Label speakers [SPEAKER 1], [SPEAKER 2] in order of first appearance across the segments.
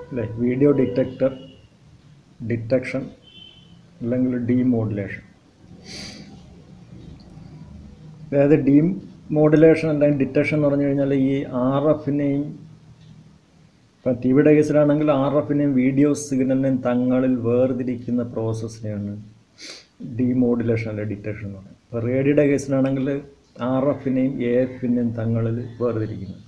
[SPEAKER 1] അല്ലേ video detector detection അല്ലെങ്കിൽ demodulation അതായത് ഡീം മോഡുലേഷൻ അല്ലെങ്കിൽ ഡിറ്റക്ഷൻ എന്ന് പറഞ്ഞു കഴിഞ്ഞാൽ ഈ ആർ എഫിനെയും ഇപ്പം ടി വിയുടെ കേസിലാണെങ്കിൽ ആർ എഫിനെയും വീഡിയോ സിഗ്നലിനെയും തങ്ങളിൽ വേർതിരിക്കുന്ന പ്രോസസ്സിനെയാണ് ഡീമോഡുലേഷൻ അല്ലെങ്കിൽ ഡിറ്റക്ഷൻ എന്ന് പറയുന്നത് ഇപ്പോൾ റേഡിയോയുടെ കേസിലാണെങ്കിൽ ആർ എഫിനെയും എ എഫിനെയും തങ്ങളിൽ വേർതിരിക്കുന്നത്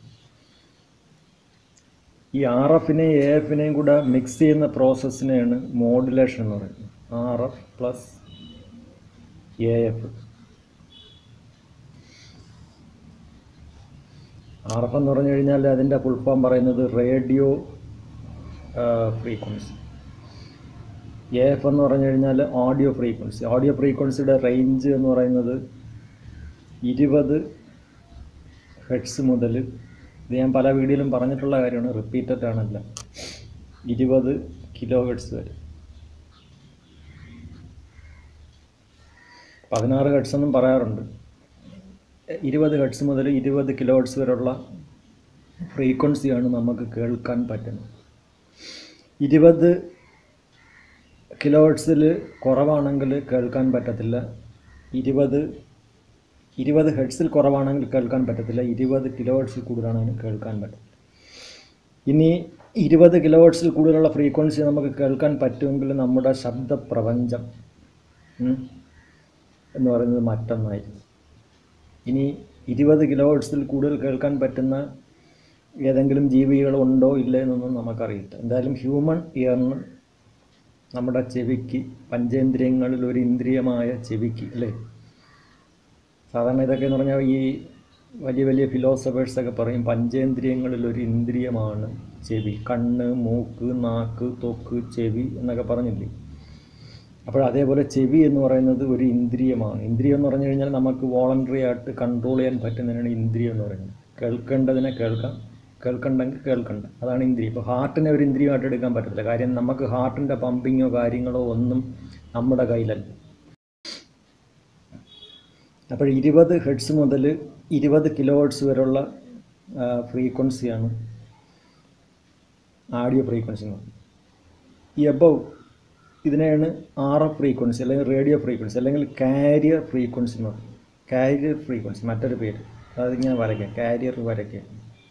[SPEAKER 1] ഈ ആർ എഫിനെയും എ എഫിനെയും കൂടെ മിക്സ് ചെയ്യുന്ന പ്രോസസ്സിനെയാണ് മോഡുലേഷൻ എന്ന് പറയുന്നത് R F plus A F R F എന്ന് പറഞ്ഞു കഴിഞ്ഞാൽ അതിൻ്റെ ഫുൾ ഫോം പറയുന്നത് റേഡിയോ ഫ്രീക്വൻസി എ എഫ് എന്ന് പറഞ്ഞു കഴിഞ്ഞാൽ ഓഡിയോ ഫ്രീക്വൻസി ഓഡിയോ ഫ്രീക്വൻസിയുടെ റേഞ്ച് എന്ന് പറയുന്നത് ഇരുപത് ഹെഡ്സ് മുതൽ ഇത് ഞാൻ പല വീഡിയോയിലും പറഞ്ഞിട്ടുള്ള കാര്യമാണ് റിപ്പീറ്റഡ് ആണല്ല ഇരുപത് കിലോ ഹെഡ്സ് വരെ പതിനാറ് ഹെഡ്സ് എന്നും പറയാറുണ്ട് ഇരുപത് ഹെഡ്സ് മുതൽ ഇരുപത് കിലോ ഹെഡ്സ് വരെയുള്ള ഫ്രീക്വൻസിയാണ് നമുക്ക് കേൾക്കാൻ പറ്റുന്നത് ഇരുപത് കിലോ ഹെഡ്സിൽ കുറവാണെങ്കിൽ കേൾക്കാൻ പറ്റത്തില്ല ഇരുപത് ഇരുപത് ഹെഡ്സിൽ കുറവാണെങ്കിൽ കേൾക്കാൻ പറ്റത്തില്ല ഇരുപത് കിലോ ഹെഡ്സിൽ കൂടുതലാണെങ്കിൽ കേൾക്കാൻ പറ്റത്തില്ല ഇനി ഇരുപത് കിലോ ഹെഡ്സിൽ കൂടുതലുള്ള ഫ്രീക്വൻസി നമുക്ക് കേൾക്കാൻ പറ്റുമെങ്കിൽ നമ്മുടെ ശബ്ദപ്രപഞ്ചം ഉം, എന്ന് പറയുന്നത് മറ്റൊന്നായിരിക്കും ഇനി ഇരുപത് കിലോ ഹെഡ്സിൽ കൂടുതൽ കേൾക്കാൻ പറ്റുന്ന ഏതെങ്കിലും ജീവികൾ ഉണ്ടോ ഇല്ലേ എന്നൊന്നും നമുക്കറിയില്ല എന്തായാലും ഹ്യൂമൻ ഇയറിന് നമ്മുടെ ചെവിക്ക് പഞ്ചേന്ദ്രിയങ്ങളിൽ ഒരു ഇന്ദ്രിയമായ ചെവിക്ക് അല്ലേ സാധാരണ ഇതൊക്കെ എന്ന് പറഞ്ഞാൽ ഈ വലിയ വലിയ ഫിലോസഫേഴ്സൊക്കെ പറയും പഞ്ചേന്ദ്രിയങ്ങളിൽ ഒരു ഇന്ദ്രിയമാണ് ചെവി കണ്ണ് മൂക്ക് നാക്ക് തൊക്ക് ചെവി എന്നൊക്കെ പറഞ്ഞില്ലേ അപ്പോൾ അതേപോലെ ചെവി എന്ന് പറയുന്നത് ഒരു ഇന്ദ്രിയമാണ് ഇന്ദ്രിയം എന്ന് പറഞ്ഞു കഴിഞ്ഞാൽ നമുക്ക് വോളണ്ടറി ആയിട്ട് കൺട്രോൾ ചെയ്യാൻ പറ്റുന്നതിനാണ് ഇന്ദ്രിയം എന്ന് പറയുന്നത് കേൾക്കേണ്ടതിനെ കേൾക്കാം കേൾക്കണ്ടെങ്കിൽ കേൾക്കണ്ട അതാണ് ഇന്ദ്രിയം ഇപ്പോൾ ഹാർട്ടിനെ ഒരു ഇന്ദ്രിയമായിട്ട് എടുക്കാൻ പറ്റത്തില്ല കാര്യം നമുക്ക് ഹാർട്ടിൻ്റെ പമ്പിങ്ങോ കാര്യങ്ങളോ ഒന്നും നമ്മുടെ കയ്യിലല്ല അപ്പോൾ ഇരുപത് ഹെഡ്സ് മുതൽ ഇരുപത് കിലോ ഹെഡ്സ് വരെയുള്ള ഫ്രീക്വൻസിയാണ് ആഡിയോ ഫ്രീക്വൻസി എന്ന് പറയുന്നത് ഈ അബവ് ഇതിനെയാണ് ആർ എഫ് ഫ്രീക്വൻസി അല്ലെങ്കിൽ റേഡിയോ ഫ്രീക്വൻസി അല്ലെങ്കിൽ കാരിയർ ഫ്രീക്വൻസി എന്ന് പറയും കാരിയർ ഫ്രീക്വൻസി മറ്റൊരു പേര് അതിങ്ങനെ വരയ്ക്കാം കാരിയർ വരയ്ക്കുക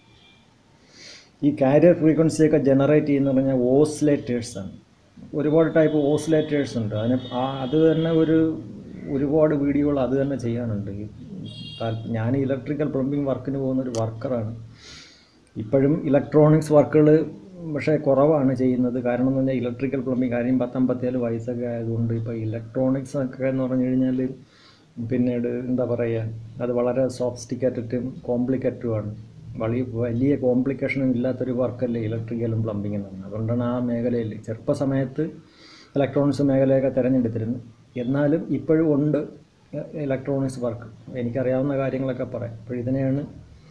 [SPEAKER 1] ഈ കാരിയർ ഫ്രീക്വൻസിയൊക്കെ ജനറേറ്റ് ചെയ്യുന്ന പറഞ്ഞാൽ ഓസിലേറ്റേഴ്സാണ് ഒരുപാട് ടൈപ്പ് ഓസിലേറ്റേഴ്സ് ഉണ്ട് അതിന് ആ- അത് തന്നെ ഒരു ഒരുപാട് വീഡിയോകൾ അത് തന്നെ ചെയ്യാനുണ്ട് ഈ താല്പ- ഞാൻ ഇലക്ട്രിക്കൽ പ്ലംബിംഗ് വർക്കിന് പോകുന്ന ഒരു വർക്കറാണ് ഇപ്പോഴും ഇലക്ട്രോണിക്സ് വർക്കുകൾ പക്ഷേ കുറവാണ് ചെയ്യുന്നത് കാരണം എന്ന് പറഞ്ഞാൽ ഇലക്ട്രിക്കൽ പ്ലംബിംഗ് കാര്യം പത്തമ്പത്തിയേഴ് വയസ്സൊക്കെ ആയതുകൊണ്ട് ഇപ്പോൾ ഇലക്ട്രോണിക്സ് ഒക്കെ എന്ന് പറഞ്ഞു കഴിഞ്ഞാൽ പിന്നീട് എന്താ പറയുക അത് വളരെ സോഫിസ്റ്റിക്കേറ്റഡും കോംപ്ലിക്കേറ്റഡുമാണ് വലിയ വലിയ കോംപ്ലിക്കേഷനും ഇല്ലാത്തൊരു വർക്കല്ലേ ഇലക്ട്രിക്കലും പ്ലംബിങ്ങും എന്ന് പറഞ്ഞാൽ അതുകൊണ്ടാണ് ആ മേഖലയിൽ ചെറുപ്പ സമയത്ത് ഇലക്ട്രോണിക്സ് മേഖലയൊക്കെ തിരഞ്ഞെടുത്തിരുന്നു എന്നാലും ഇപ്പോഴും ഉണ്ട് ഇലക്ട്രോണിക്സ് വർക്ക് എനിക്കറിയാവുന്ന കാര്യങ്ങളൊക്കെ പറയാം അപ്പോൾ ഇതിനെയാണ്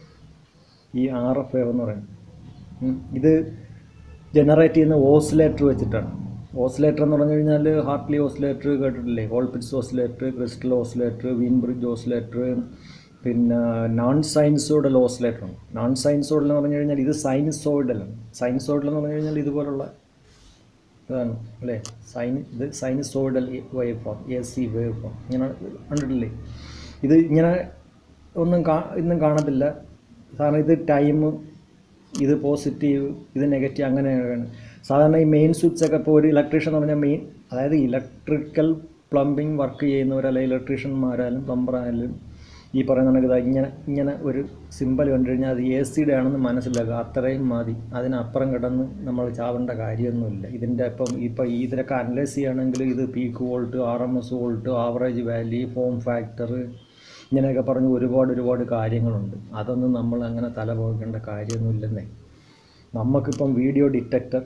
[SPEAKER 1] ഈ ആർ എഫ് എന്ന് പറയുന്നത് ഉം. ഇത് ജനറേറ്റ് ചെയ്യുന്ന ഓസിലേറ്റർ വെച്ചിട്ടാണ് ഓസിലേറ്റർ എന്ന് പറഞ്ഞു കഴിഞ്ഞാൽ ഹാർട്ട്ലി ഓസിലേറ്റർ കേട്ടിട്ടില്ലേ Colpitts oscillator crystal oscillator Wien bridge oscillator പിന്നെ നോൺ സൈൻസോഡൽ ഓസിലേറ്റർ ഉണ്ട് നോൺ സൈൻസോഡൽ എന്ന് പറഞ്ഞു കഴിഞ്ഞാൽ ഇത് സൈൻസോയിഡലാണ് സൈൻസോയിഡൽ എന്ന് പറഞ്ഞു കഴിഞ്ഞാൽ ഇതുപോലുള്ള ഇതാണ് അല്ലേ സൈൻ ഇത് sinusoidal wave form A C wave form ഇങ്ങനെ കണ്ടിട്ടില്ലേ ഇത് ഇങ്ങനെ ഒന്നും കാ ഇന്നും കാണത്തില്ല സാധാരണ ഇത് ടൈം ഇത് പോസിറ്റീവ് ഇത് നെഗറ്റീവ് അങ്ങനെയാണ് സാധാരണ ഈ മെയിൻ സ്വിച്ച് ഒക്കെ ഇപ്പോൾ ഒരു ഇലക്ട്രീഷ്യൻ എന്ന് പറഞ്ഞാൽ മെയിൻ അതായത് ഇലക്ട്രിക്കൽ പ്ലംബിംഗ് വർക്ക് ചെയ്യുന്നവരല്ല ഇലക്ട്രീഷ്യന്മാരായാലും പ്ലംബറായാലും ഈ പറയുന്ന കണക്ക് ഇതാ ഇങ്ങനെ ഇങ്ങനെ ഒരു സിമ്പൽ കണ്ടു കഴിഞ്ഞാൽ അത് എ സിയുടെ ആണെന്ന് മനസ്സിലാക്കുക അത്രയും മതി അതിനപ്പുറം കിടന്ന് നമ്മൾ ചാവേണ്ട കാര്യമൊന്നുമില്ല ഇതിൻ്റെ ഇപ്പം ഇപ്പം ഇതിനൊക്കെ അനലൈസ് ചെയ്യുകയാണെങ്കിൽ ഇത് peak volt R M S volt average value form factor ഇങ്ങനെയൊക്കെ പറഞ്ഞ് ഒരുപാട് ഒരുപാട് കാര്യങ്ങളുണ്ട് അതൊന്നും നമ്മൾ അങ്ങനെ തല പോകേണ്ട കാര്യമൊന്നുമില്ലെന്നേ നമുക്കിപ്പം വീഡിയോ ഡിറ്റക്ടർ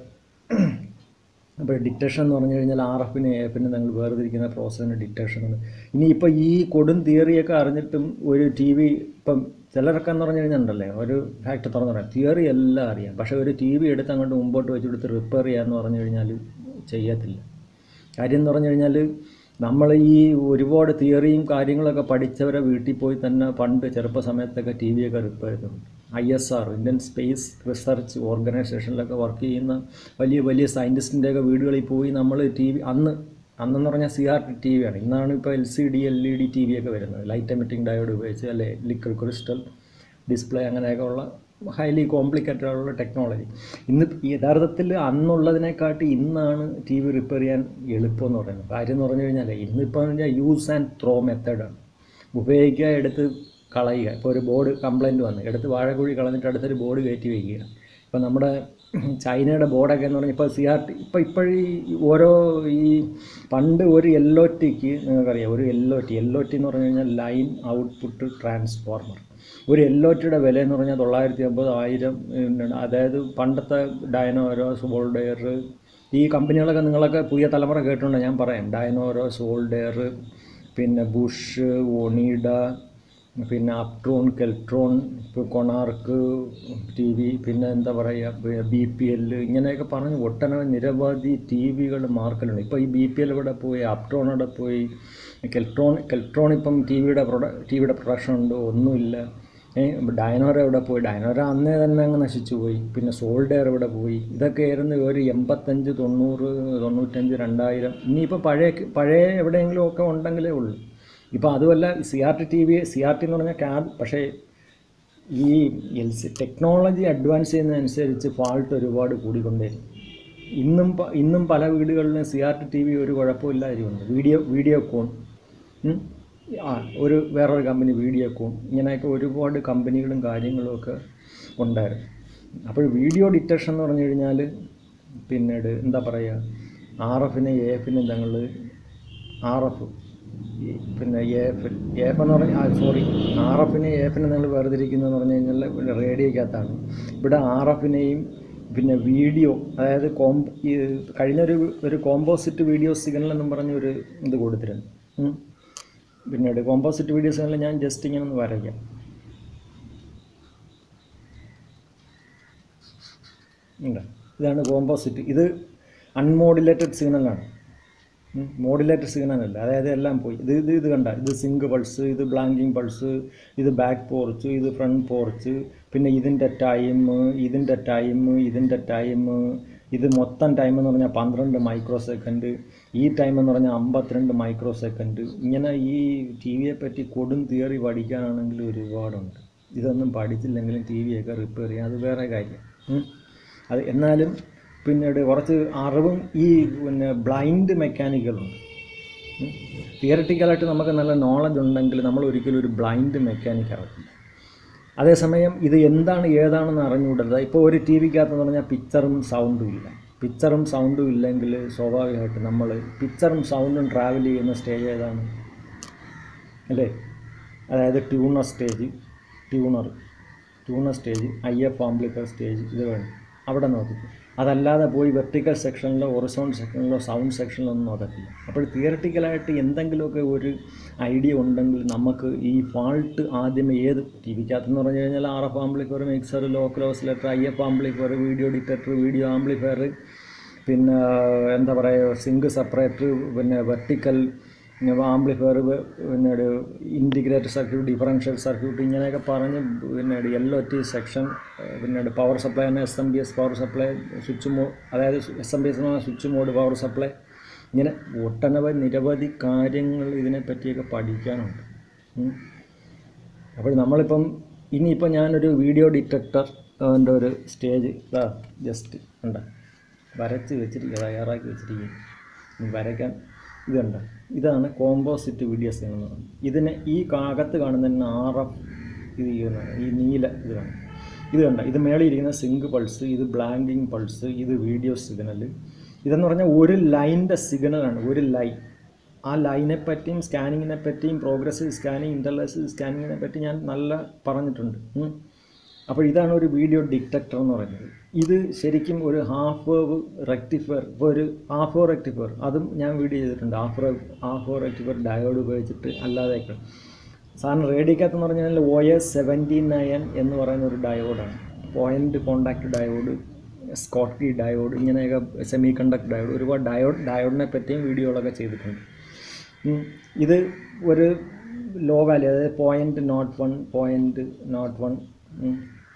[SPEAKER 1] അപ്പോൾ ഡിറ്റക്ഷൻ എന്ന് പറഞ്ഞു കഴിഞ്ഞാൽ ആർ എഫിന് എ എഫിന് നിങ്ങൾ വേർതിരിക്കുന്ന പ്രോസസ്സിന് ഡിറ്റക്ഷൻ എന്ന് ഇനിയിപ്പോൾ ഈ കൊടും തിയറിയൊക്കെ അറിഞ്ഞിട്ടും ഒരു ടി വി ഇപ്പം ചിലരൊക്കെ എന്ന് പറഞ്ഞു കഴിഞ്ഞിട്ടുണ്ടല്ലേ ഒരു ഫാക്ട് തുറന്നു പറയാം തിയറി എല്ലാം അറിയാം പക്ഷേ ഒരു ടി വി എടുത്ത് അങ്ങോട്ട് മുമ്പോട്ട് വെച്ചെടുത്ത് റിപ്പയർ ചെയ്യാമെന്ന് പറഞ്ഞു കഴിഞ്ഞാൽ ചെയ്യത്തില്ല കാര്യം എന്ന് പറഞ്ഞു കഴിഞ്ഞാൽ നമ്മൾ ഈ ഒരുപാട് തിയറിയും കാര്യങ്ങളൊക്കെ പഠിച്ചവരെ വീട്ടിൽ പോയി തന്നെ പണ്ട് ചെറുപ്പ സമയത്തൊക്കെ ടി വിയൊക്കെ റിപ്പയർ ചെയ്തിട്ടുണ്ട് I S R Indian Space Research ഓർഗനൈസേഷനിലൊക്കെ വർക്ക് ചെയ്യുന്ന വലിയ വലിയ സയൻറ്റിസ്റ്റിൻ്റെയൊക്കെ വീടുകളിൽ പോയി നമ്മൾ ടി വി അന്ന് അന്നെന്ന് പറഞ്ഞാൽ C R T T V ആണ് ഇന്നാണ് ഇപ്പോൾ L C D L E D T V ഒക്കെ വരുന്നത് ലൈറ്റ് എമിറ്റിംഗ് ഡയോഡ് ഉപയോഗിച്ച് അല്ലെ ലിക്വിഡ് ക്രിസ്റ്റൽ ഡിസ്പ്ലേ അങ്ങനെയൊക്കെ ഉള്ള ഹൈലി കോംപ്ലിക്കേറ്റഡ് ആയിട്ടുള്ള ടെക്നോളജി ഇന്ന് യഥാർത്ഥത്തിൽ അന്നുള്ളതിനെക്കാട്ടി ഇന്നാണ് ടി വി റിപ്പയർ ചെയ്യാൻ എളുപ്പമെന്ന് പറയുന്നത് കാര്യം എന്ന് പറഞ്ഞു കഴിഞ്ഞാൽ ഇന്നിപ്പോൾ പറഞ്ഞാൽ യൂസ് ആൻഡ് ത്രോ മെത്തേഡാണ് ഉപയോഗിക്കുക എടുത്ത് കളയുക ഇപ്പോൾ ഒരു ബോർഡ് കംപ്ലൈൻറ്റ് വന്നു എടുത്ത് വാഴക്കുഴി കളഞ്ഞിട്ട് അടുത്തൊരു ബോർഡ് കയറ്റി വയ്ക്കുക ഇപ്പോൾ നമ്മുടെ ചൈനയുടെ ബോർഡൊക്കെ എന്ന് പറഞ്ഞാൽ ഇപ്പോൾ സി ആർ ടി ഇപ്പോൾ ഇപ്പോഴീ ഓരോ ഈ പണ്ട് ഒരു എൽ ഒ ടിക്ക് നിങ്ങൾക്കറിയാം ഒരു L O T L O T എന്ന് പറഞ്ഞു കഴിഞ്ഞാൽ ലൈൻ ഔട്ട്പുട്ട് ട്രാൻസ്ഫോർമർ ഒരു എൽ ഒ ടിയുടെ വില എന്ന് പറഞ്ഞാൽ തൊള്ളായിരത്തി അമ്പത് ആയിരം ഉണ്ട്. അതായത് പണ്ടത്തെ ഡയനോരോസ് വോൾഡെയർ ഈ കമ്പനികളൊക്കെ നിങ്ങളൊക്കെ പുതിയ തലമുറ കേട്ടിട്ടുണ്ടോ ഞാൻ പറയാം ഡയനോരോസ് വോൾഡെയർ പിന്നെ ബുഷ് ഒണീഡ പിന്നെ അപ്ട്രോൺ കെൽട്രോൺ ഇപ്പോൾ കൊണാർക്ക് ടി വി പിന്നെ എന്താ പറയുക ബി പി എൽ ഇങ്ങനെയൊക്കെ പറഞ്ഞ് ഒട്ടനവധി നിരവധി ടി വികൾ മാർക്കലുണ്ട് ഇപ്പോൾ ഈ ബി പി എൽ ഇവിടെ പോയി അപ്ട്രോൺ ഇവിടെ പോയി കെൽട്രോൺ കെൽട്രോൺ ഇപ്പം ടി വിയുടെ പ്രൊഡ ടി വിയുടെ പ്രൊഡക്ഷൻ ഉണ്ട് ഒന്നുമില്ല ഡയനോറ എവിടെ പോയി ഡയനോറ അന്നേ തന്നെ അങ്ങ് നശിച്ചു പോയി പിന്നെ സോൾഡെയർ ഇവിടെ പോയി ഇതൊക്കെ ആയിരുന്നു ഒരു എൺപത്തഞ്ച് തൊണ്ണൂറ് തൊണ്ണൂറ്റഞ്ച് രണ്ടായിരം ഇനിയിപ്പോൾ പഴയ പഴയ എവിടെയെങ്കിലും ഒക്കെ ഉണ്ടെങ്കിലേ ഉള്ളൂ ഇപ്പോൾ അതുമല്ല C R T T V C R T എന്ന് പറഞ്ഞാൽ ക്യാബ് പക്ഷേ ഈ എൽ സി ടെക്നോളജി അഡ്വാൻസ് ചെയ്യുന്നതനുസരിച്ച് ഫാൾട്ട് ഒരുപാട് കൂടിക്കൊണ്ടേയിരിക്കും ഇന്നും പ- ഇന്നും പല വീടുകളിലും C R T T V ഒരു കുഴപ്പമില്ലാതിരിക്കുന്നുണ്ട് വീഡിയോ വീഡിയോ കോൺ ഉം. ആ ഒരു വേറൊരു കമ്പനി വീഡിയോ കോൺ ഇങ്ങനെയൊക്കെ ഒരുപാട് കമ്പനികളും കാര്യങ്ങളും ഒക്കെ ഉണ്ടായിരുന്നു അപ്പോൾ വീഡിയോ ഡിറ്റക്ഷൻ എന്ന് പറഞ്ഞു കഴിഞ്ഞാൽ പിന്നീട് എന്താ പറയുക ആർ എഫിനെ എ എഫിനെ ഞങ്ങൾ ആർ എഫ് പിന്നെ എ എഫ് എ എഫ് എന്ന് പറഞ്ഞാൽ സോറി ആർ എഫിനെ എ എഫിനെ നിങ്ങൾ വേർതിരിക്കുന്നതെന്ന് പറഞ്ഞു കഴിഞ്ഞാൽ റേഡിയോക്കകത്താണ് ഇവിടെ ആർ എഫിനെയും പിന്നെ വീഡിയോ അതായത് കോം ഈ കഴിഞ്ഞൊരു ഒരു കോമ്പോസിറ്റ് വീഡിയോ സിഗ്നൽ എന്നും പറഞ്ഞ ഒരു ഇത് കൊടുത്തിട്ടുണ്ട് ഉം. പിന്നീട് കോമ്പോസിറ്റ് വീഡിയോ സിഗ്നൽ ഞാൻ ജസ്റ്റ് ഇങ്ങനെ ഒന്ന് വരയ്ക്കാം ഉണ്ട് ഇതാണ് കോമ്പോസിറ്റ് ഇത് അൺമോഡുലേറ്റഡ് സിഗ്നലാണ് മോഡുലേറ്റഡ് സിഗ്നൽ അല്ല അതായത് എല്ലാം പോയി ഇത് ഇത് ഇത് കണ്ട ഇത് സിങ്ക് പൾസ് ഇത് ബ്ലാങ്കിങ് പൾസ് ഇത് ബാക്ക് പോർച്ച് ഇത് ഫ്രണ്ട് പോർച്ച് പിന്നെ ഇതിൻ്റെ ടൈം ഇതിൻ്റെ ടൈം ഇതിൻ്റെ ടൈം ഇത് മൊത്തം ടൈം എന്ന് പറഞ്ഞാൽ പന്ത്രണ്ട് മൈക്രോ സെക്കൻഡ് ഈ ടൈം എന്ന് പറഞ്ഞാൽ അമ്പത്തിരണ്ട് മൈക്രോ സെക്കൻഡ് ഇങ്ങനെ ഈ ടി വിയെ പറ്റി കൊടും തിയറി പഠിക്കാനാണെങ്കിൽ ഒരുപാടുണ്ട് ഇതൊന്നും പഠിച്ചില്ലെങ്കിലും ടി വിയൊക്കെ റിപ്പയർ ചെയ്യാം അത് വേറെ കാര്യം ഉം. അത് എന്നാലും പിന്നീട് കുറച്ച് അറിവും ഈ പിന്നെ ബ്ലൈൻഡ് മെക്കാനിക്കുകളുണ്ട് തിയററ്റിക്കലായിട്ട് നമുക്ക് നല്ല നോളജ് ഉണ്ടെങ്കിൽ നമ്മൾ ഒരിക്കലും ഒരു ബ്ലൈൻഡ് മെക്കാനിക് ആവില്ല അതേസമയം ഇത് എന്താണ് ഏതാണെന്ന് അറിഞ്ഞുകൂടരുത് ഇപ്പോൾ ഒരു ടി വിക്കകത്തെന്ന് പറഞ്ഞാൽ പിക്ചറും സൗണ്ടും ഇല്ല പിക്ചറും സൗണ്ടും ഇല്ലെങ്കിൽ സ്വാഭാവികമായിട്ട് നമ്മൾ പിക്ചറും സൗണ്ടും ട്രാവൽ ചെയ്യുന്ന സ്റ്റേജ് ഏതാണ് അല്ലേ അതായത് tuner stage tuner tuner stage I F amplifier stage ഇത് വേണം അവിടെ നോക്കും അതല്ലാതെ പോയി വെർട്ടിക്കൽ സെക്ഷനിലോ ഒറിസോൺ സെക്ഷനിലോ സൗണ്ട് സെക്ഷനിലോ ഒന്നും നോക്കത്തില്ല അപ്പോൾ തിയറട്ടിക്കലായിട്ട് എന്തെങ്കിലുമൊക്കെ ഒരു ഐഡിയ ഉണ്ടെങ്കിൽ നമുക്ക് ഈ ഫാൾട്ട് ആദ്യമേ ഏത് ടി വിക്കകത്തെന്ന് പറഞ്ഞു കഴിഞ്ഞാൽ R F amplifier mixer local oscillator I F amplifier video detector video amplifier പിന്നെ എന്താ പറയുക സിങ്ക് സെപ്പറേറ്റർ പിന്നെ വെർട്ടിക്കൽ ആംപ്ലിഫയർ പിന്നീട് ഇൻറ്റിഗ്രേറ്റഡ് സർക്യൂട്ട് ഡിഫറൻഷ്യൽ സർക്യൂട്ട് ഇങ്ങനെയൊക്കെ പറഞ്ഞ് പിന്നീട് എൽ ഒ ടി സെക്ഷൻ പിന്നീട് പവർ സപ്ലൈ തന്നെ S M B S power supply switch മോ അതായത് എസ് എം ബി എസ് എന്ന് പറഞ്ഞാൽ സ്വിച്ച് മോഡ് പവർ സപ്ലൈ ഇങ്ങനെ ഒട്ടനവധി നിരവധി കാര്യങ്ങൾ ഇതിനെപ്പറ്റിയൊക്കെ പഠിക്കാനുണ്ട് ഉം. അപ്പോൾ നമ്മളിപ്പം ഇനിയിപ്പോൾ ഞാനൊരു വീഡിയോ ഡിറ്റക്ടർ അതിൻ്റെ ഒരു സ്റ്റേജ് ഇതാ ജസ്റ്റ് ഉണ്ട് വരച്ച് വെച്ചിരിക്കുക തയ്യാറാക്കി വെച്ചിരിക്കുക ഇനി വരയ്ക്കാൻ ഇതുണ്ട് ഇതാണ് കോമ്പോസിറ്റ് വീഡിയോ സിഗ്നൽ എന്ന് പറയുന്നത് ഇതിന് ഈ കാകത്ത് കാണുന്നതിന് ആർ എഫ് ഇത് ചെയ്യുന്നതാണ് ഈ നീല ഇത് കാണും ഇത് കണ്ട ഇത് മേളിൽ ഇരിക്കുന്ന സിങ്ക് പൾസ് ഇത് ബ്ലാങ്കിങ് പൾസ് ഇത് വീഡിയോ സിഗ്നൽ ഇതെന്ന് പറഞ്ഞാൽ ഒരു ലൈനിൻ്റെ സിഗ്നലാണ് ഒരു ലൈൻ ആ ലൈനെ പറ്റിയും സ്കാനിങ്ങിനെ പറ്റിയും പ്രോഗ്രസീവ് സ്കാനിങ് ഇൻ്റർലൈസീവ് സ്കാനിങ്ങിനെ പറ്റി ഞാൻ നല്ല പറഞ്ഞിട്ടുണ്ട് ഉം. അപ്പോൾ ഇതാണ് ഒരു വീഡിയോ ഡിറ്റക്ടർ എന്ന് പറയുന്നത് ഇത് ശരിക്കും ഒരു ഹാഫ് വേവ് റെക്ടിഫയർ ഇപ്പോൾ ഒരു ഹാഫ് വേവ് റെക്ടിഫയർ അതും ഞാൻ വീഡിയോ ചെയ്തിട്ടുണ്ട് half wave half wave rectifier diode ഉപയോഗിച്ചിട്ട് അല്ലാതെയൊക്കെ സാറിന് റേഡിയോക്കകത്ത് എന്ന് പറഞ്ഞാൽ ഒ എസ് സെവൻറ്റി നയൻ എന്ന് പറയുന്ന ഒരു ഡയോഡാണ് point contact diode Schottky diode ഇങ്ങനെയൊക്കെ സെമി കണ്ടക്ട് ഡയോഡ് ഒരുപാട് ഡയോഡ് ഡയോഡിനെ പറ്റിയും വീഡിയോകളൊക്കെ ചെയ്തിട്ടുണ്ട് ഉം. ഇത് ഒരു ലോ വാല്യൂ അതായത് point nought one point nought one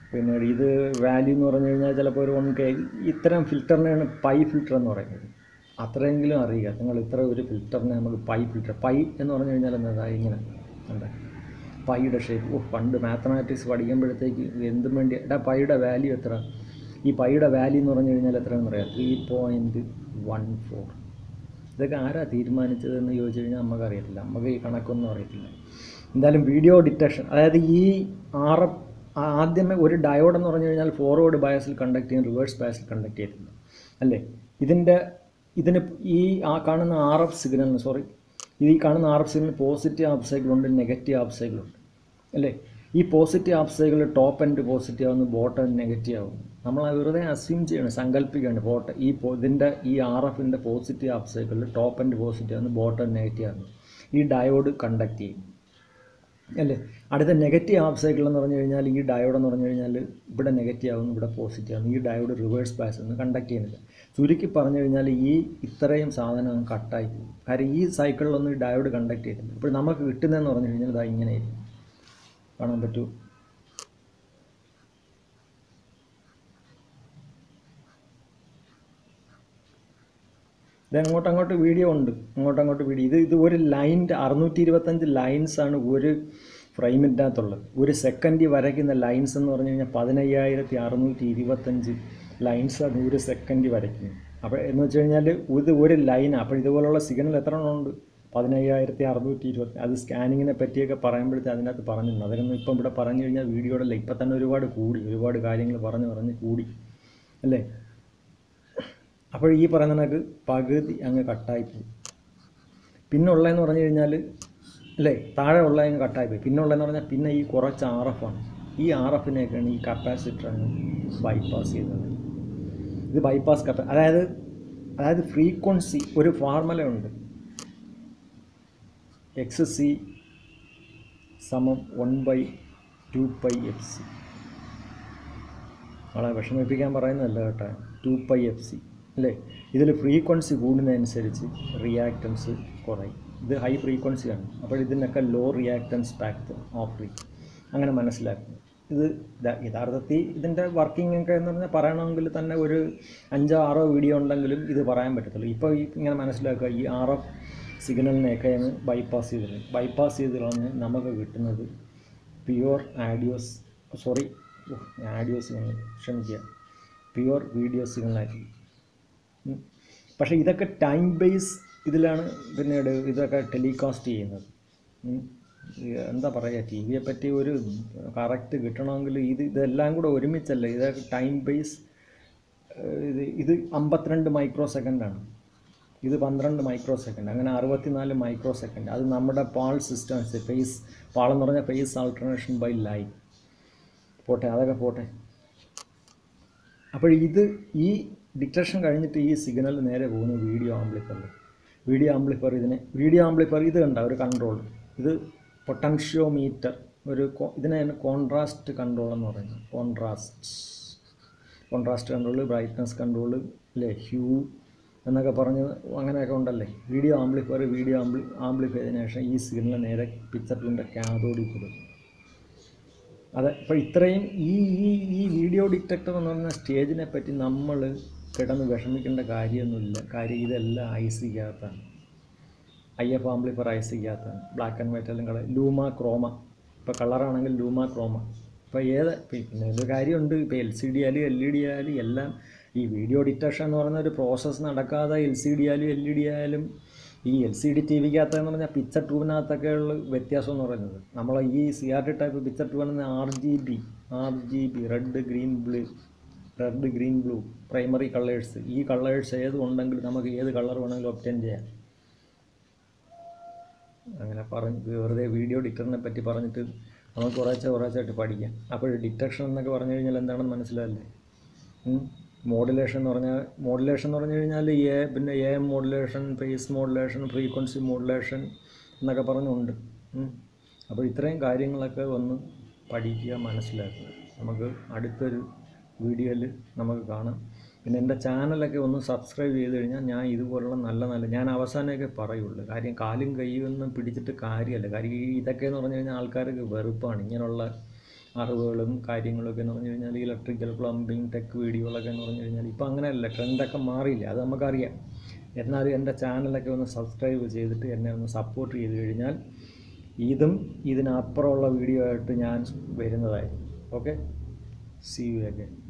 [SPEAKER 1] പിന്നെ ഇത് വാല്യൂ എന്ന് പറഞ്ഞു കഴിഞ്ഞാൽ ചിലപ്പോൾ ഒരു വൺ കെ ഇത്തരം ഫിൽറ്ററിനെയാണ് പൈ ഫിൽറ്റർ എന്ന് പറയുന്നത് അത്രയെങ്കിലും അറിയുക നിങ്ങൾ ഇത്ര ഒരു ഫിൽറ്ററിനെ നമുക്ക് പൈ ഫിൽറ്റർ പൈ എന്ന് പറഞ്ഞു കഴിഞ്ഞാൽ എന്താ ഇങ്ങനെ എന്താ പൈയുടെ ഷേപ്പ് ഓ പണ്ട് മാത്തമാറ്റിക്സ് പഠിക്കുമ്പോഴത്തേക്ക് എന്തും വേണ്ടി എടാ പൈയുടെ വാല്യൂ എത്ര ഈ പൈയുടെ വാല്യൂ എന്ന് പറഞ്ഞു കഴിഞ്ഞാൽ എത്രയാണെന്ന് പറയാം ത്രീ പോയിൻറ്റ് വൺ ഫോർ ഇതൊക്കെ ആരാ തീരുമാനിച്ചതെന്ന് ചോദിച്ചു കഴിഞ്ഞാൽ നമുക്ക് അറിയത്തില്ല നമുക്ക് ഈ കണക്കൊന്നും അറിയത്തില്ല എന്തായാലും വീഡിയോ ഡിറ്റക്ഷൻ അതായത് ഈ ആർ എഫ് ആദ്യമേ ഒരു ഡയോഡ് എന്ന് പറഞ്ഞു കഴിഞ്ഞാൽ ഫോർവേഡ് ബയസിൽ കണ്ടക്ട് ചെയ്യും റിവേഴ്സ് ബയസിൽ കണ്ടക്ട് ചെയ്യത്തില്ല അല്ലേ ഇതിൻ്റെ ഇതിന് ഈ ആ കാണുന്ന ആർ എഫ് സിഗ്നലിന് സോറി ഈ കാണുന്ന R F signal positive half സൈക്കിളുണ്ട് നെഗറ്റീവ് ഹാഫ് സൈക്കിളുണ്ട് അല്ലേ ഈ positive half cycle top end positive ആവുന്നു ബോട്ടം എൻഡ് നെഗറ്റീവ് ആവും നമ്മൾ അത് വെറുതെ അസ്യൂം ചെയ്യണം സങ്കല്പിക്കുകയാണ് ബോട്ടം ഈ പോ- ഇതിൻ്റെ ഈ ആർ എഫിൻ്റെ പോസിറ്റീവ് ഹാഫ് സൈക്കിളിൽ ടോപ്പ് എൻഡ് പോസിറ്റീവ് ആവുന്നു ബോട്ടം എൻഡ് നെഗറ്റീവ് ആവുന്നു ഈ ഡയോഡ് കണ്ടക്ട് ചെയ്യും അല്ലേ അടുത്ത നെഗറ്റീവ് ഹാഫ് സൈക്കിൾ എന്ന് പറഞ്ഞു കഴിഞ്ഞാൽ ഈ ഡയോഡ് എന്ന് പറഞ്ഞു കഴിഞ്ഞാൽ ഇവിടെ നെഗറ്റീവ് ആവുന്നു ഇവിടെ പോസിറ്റീവ് ആവുന്നു ഈ ഡയോഡ് റിവേഴ്സ് പാസ് ഒന്നും കണ്ടക്ട് ചെയ്യുന്നില്ല ചുരുക്കി പറഞ്ഞു കഴിഞ്ഞാൽ ഈ ഇത്രയും സാധനം കട്ടായി പോകും കാര്യം ഈ സൈക്കിളിലൊന്നും ഈ ഡയോഡ് കണ്ടക്ട് ചെയ്തില്ല ഇപ്പോൾ നമുക്ക് കിട്ടുന്നതെന്ന് പറഞ്ഞു കഴിഞ്ഞാൽ ഇതാ ഇങ്ങനെയായിരിക്കും കാണാൻ പറ്റൂ ഇത് അങ്ങോട്ട് അങ്ങോട്ട് വീഡിയോ ഉണ്ട് അങ്ങോട്ട് അങ്ങോട്ട് വീഡിയോ ഇത് ഇത് ഒരു ലൈൻ്റെ അറുന്നൂറ്റി ഇരുപത്തഞ്ച് ലൈൻസ് ആണ് ഒരു ഫ്രെയിമിൻ്റെ അകത്തുള്ളത് ഒരു സെക്കൻഡിൽ വരയ്ക്കുന്ന ലൈൻസ് എന്ന് പറഞ്ഞു കഴിഞ്ഞാൽ പതിനയ്യായിരത്തി അറുന്നൂറ്റി ഇരുപത്തഞ്ച് ലൈൻസ് ആണ് ഒരു സെക്കൻഡിൽ വരയ്ക്കുന്നത് അപ്പോൾ എന്ന് വെച്ച് കഴിഞ്ഞാൽ ഇത് ഒരു ലൈനാണ് അപ്പോൾ ഇതുപോലുള്ള സിഗ്നൽ എത്ര എണ്ണം ഉണ്ട് പതിനയ്യായിരത്തി അറുന്നൂറ്റി ഇരുപത്തി അത് സ്കാനിങ്ങിനെ പറ്റിയൊക്കെ പറയുമ്പോഴത്തെ അതിനകത്ത് പറഞ്ഞിട്ടുണ്ട് അതൊന്നും ഇപ്പം ഇവിടെ പറഞ്ഞു കഴിഞ്ഞാൽ വീഡിയോയുടെ ഇപ്പം തന്നെ ഒരുപാട് കൂടി ഒരുപാട് കാര്യങ്ങൾ പറഞ്ഞ് പറഞ്ഞ് കൂടി അല്ലേ അപ്പോൾ ഈ പറയുന്ന കണക്ക് പകുതി അങ്ങ് കട്ടായി പോകും പിന്നെ ഉള്ളതെന്ന് പറഞ്ഞു കഴിഞ്ഞാൽ അല്ലേ താഴെ ഉള്ള അങ്ങ് കട്ടായി പോയി പിന്നെ ഉള്ളതെന്ന് പറഞ്ഞാൽ പിന്നെ ഈ കുറച്ച് ആർ എഫ് ആണ് ഈ ആർ എഫിനെയൊക്കെയാണ് ഈ കപ്പാസിറ്റർ അങ്ങ് ബൈപ്പാസ് ചെയ്തത് ഇത് ബൈപ്പാസ് കപ്പ അതായത് അതായത് ഫ്രീക്വൻസി ഒരു ഫോർമുല ഉണ്ട് എക്സ് സി സമം one by two pi F C ആളെ വിഷമിപ്പിക്കാൻ പറയുന്നതല്ല കേട്ടോ ടു പൈ എഫ് സി അല്ലേ ഇതിൽ ഫ്രീക്വൻസി കൂടുന്നതനുസരിച്ച് റിയാക്റ്റൻസ് കുറയും ഇത് ഹൈ ഫ്രീക്വൻസിയാണ് അപ്പോൾ ഇതിനൊക്കെ ലോ റിയാക്റ്റൻസ് പാക്ട് ഓഫറി അങ്ങനെ മനസ്സിലാക്കും ഇത് ഇതാ- യഥാർത്ഥത്തിൽ ഇതിൻ്റെ വർക്കിംഗ് ഒക്കെ എന്ന് പറഞ്ഞാൽ പറയണമെങ്കിൽ തന്നെ ഒരു അഞ്ചോ ആറോ വീഡിയോ ഉണ്ടെങ്കിലും ഇത് പറയാൻ പറ്റത്തുള്ളൂ ഇപ്പോൾ ഈ ഇങ്ങനെ മനസ്സിലാക്കുക ഈ ആർ എഫ് സിഗ്നലിനെയൊക്കെ അങ്ങ് ബൈപ്പാസ് ചെയ്ത് കളയും ബൈപ്പാസ് ചെയ്ത് കളഞ്ഞ് നമുക്ക് കിട്ടുന്നത് pure audios sorry audio signal ക്ഷമിക്കുക പ്യുവർ വീഡിയോ സിഗ്നലായിരിക്കും ഉം. പക്ഷേ ഇതൊക്കെ ടൈം ബേസ് ഇതിലാണ് പിന്നീട് ഇതൊക്കെ ടെലികാസ്റ്റ് ചെയ്യുന്നത് ഉം. ഈ എന്താ പറയുക ടി വിയെ പറ്റി ഒരു കറക്റ്റ് കിട്ടണമെങ്കിൽ ഇത് ഇതെല്ലാം കൂടെ ഒരുമിച്ചല്ല ഇതൊക്കെ ടൈം ബേസ് ഇത് ഇത് അമ്പത്തിരണ്ട് മൈക്രോ സെക്കൻഡാണ് ഇത് പന്ത്രണ്ട് മൈക്രോ സെക്കൻഡ് അങ്ങനെ അറുപത്തിനാല് മൈക്രോ സെക്കൻഡ് അത് നമ്മുടെ പാൾ സിസ്റ്റം അനുസരിച്ച് ഫേസ് പാളെന്ന് പറഞ്ഞാൽ ഫേസ് ആൾട്ടർനേഷൻ ബൈ ലൈൻ പോട്ടെ അതൊക്കെ പോട്ടെ അപ്പോൾ ഇത് ഈ ഡിറ്റക്ഷൻ കഴിഞ്ഞിട്ട് ഈ സിഗ്നൽ നേരെ പോകുന്ന വീഡിയോ ആംപ്ലിഫയറിൽ വീഡിയോ ആംപ്ലിഫയർ ഇതിനെ വീഡിയോ ആംപ്ലിഫയർ ഇത് കണ്ട ഒരു കൺട്രോൾ ഇത് പൊട്ടൻഷ്യോമീറ്റർ ഒരു കോ- ഇതിനെയാണ് കോൺട്രാസ്റ്റ് കൺട്രോൾ എന്ന് പറയുന്നത് contrast contrast control brightness control അല്ലേ ഹ്യൂ എന്നൊക്കെ പറഞ്ഞ് അങ്ങനെയൊക്കെ ഉണ്ടല്ലേ video amplifier video ampli amplify ചെയ്തതിനു ശേഷം ഈ സിഗ്നൽ നേരെ പിക്ചർ ട്യൂണിൻ്റെ കാതോടി കൊടുക്കും അതെ അപ്പോൾ ഇത്രയും ഈ ഈ ഈ വീഡിയോ ഡിറ്റക്ടർ എന്ന് പറയുന്ന സ്റ്റേജിനെ പറ്റി നമ്മൾ കിടന്ന് വിഷമിക്കേണ്ട കാര്യമൊന്നുമില്ല കാര്യം ഇതെല്ലാം ഐ സിക്കകത്താണ് ഐ എഫ് ആംപ്ലിഫർ ഐ സിക്കകത്താണ് ബ്ലാക്ക് ആൻഡ് വൈറ്റ് എല്ലാം കളർ ലൂമ ക്രോമ ഇപ്പോൾ കളറാണെങ്കിൽ ലൂമ ക്രോമ ഇപ്പോൾ ഏത് ഇപ്പം പിന്നെ ഒരു കാര്യമുണ്ട് ഇപ്പോൾ എൽ സി ഡി ആയാലും എൽ ഇ ഡി ആയാലും എല്ലാം ഈ വീഡിയോ ഡിറ്റക്ഷൻ എന്ന് പറയുന്ന ഒരു പ്രോസസ്സ് നടക്കാതെ എൽ സി ഡി ആയാലും എൽ ഇ ഡി ആയാലും ഈ എൽ സി ഡി ടി വിക്കകത്തെന്ന് പറഞ്ഞാൽ പിക്ചർ ട്യൂബിനകത്തൊക്കെ ഉള്ള വ്യത്യാസം എന്ന് പറയുന്നത് നമ്മൾ ഈ C R T type picture tube R G B R G B red green blue red green blue primary colours ഈ കളേഴ്സ് ഏത് ഉണ്ടെങ്കിൽ നമുക്ക് ഏത് കളർ വേണമെങ്കിലും ഒപ്റ്റൻ ചെയ്യാം അങ്ങനെ പറഞ്ഞ് വെറുതെ വീഡിയോ ഡിറ്ററിനെ പറ്റി പറഞ്ഞിട്ട് നമുക്ക് കുറേശ്ശെ കുറേശ്ശായിട്ട് പഠിക്കാം അപ്പോൾ ഡിറ്റക്ഷൻ എന്നൊക്കെ പറഞ്ഞു കഴിഞ്ഞാൽ എന്താണെന്ന് മനസ്സിലായല്ലേ മോഡുലേഷൻ എന്ന് പറഞ്ഞാൽ മോഡുലേഷൻ എന്ന് പറഞ്ഞു കഴിഞ്ഞാൽ എ പിന്നെ A M modulation phase modulation frequency modulation എന്നൊക്കെ പറഞ്ഞുണ്ട് ഉം. അപ്പോൾ ഇത്രയും കാര്യങ്ങളൊക്കെ ഒന്ന് പഠിക്കുക മനസ്സിലാക്കുക നമുക്ക് അടുത്തൊരു വീഡിയോയിൽ നമുക്ക് കാണാം പിന്നെ എൻ്റെ ചാനലൊക്കെ ഒന്ന് സബ്സ്ക്രൈബ് ചെയ്ത് കഴിഞ്ഞാൽ ഞാൻ ഇതുപോലുള്ള നല്ല നല്ല ഞാൻ അവസാനമൊക്കെ പറയുള്ളൂ കാര്യം കാലും കൈയൊന്നും പിടിച്ചിട്ട് കാര്യമല്ല കാര്യം ഈ ഇതൊക്കെ എന്ന് പറഞ്ഞു കഴിഞ്ഞാൽ ആൾക്കാർക്ക് വെറുപ്പാണ് ഇങ്ങനെയുള്ള അറിവുകളും കാര്യങ്ങളൊക്കെ എന്ന് പറഞ്ഞു കഴിഞ്ഞാൽ ഇലക്ട്രിക്കൽ പ്ലംബിംഗ് ടെക് വീഡിയോകളൊക്കെ എന്ന് പറഞ്ഞു കഴിഞ്ഞാൽ ഇപ്പോൾ അങ്ങനെയല്ല ട്രെൻഡൊക്കെ മാറിയില്ല അത് നമുക്കറിയാം എന്നാലും എൻ്റെ ചാനലൊക്കെ ഒന്ന് സബ്സ്ക്രൈബ് ചെയ്തിട്ട് എന്നെ ഒന്ന് സപ്പോർട്ട് ചെയ്ത് കഴിഞ്ഞാൽ ഇതും ഇതിനപ്പുറമുള്ള വീഡിയോ ആയിട്ട് ഞാൻ വരുന്നതായിരിക്കും ഓക്കെ സി യു അഗൈൻ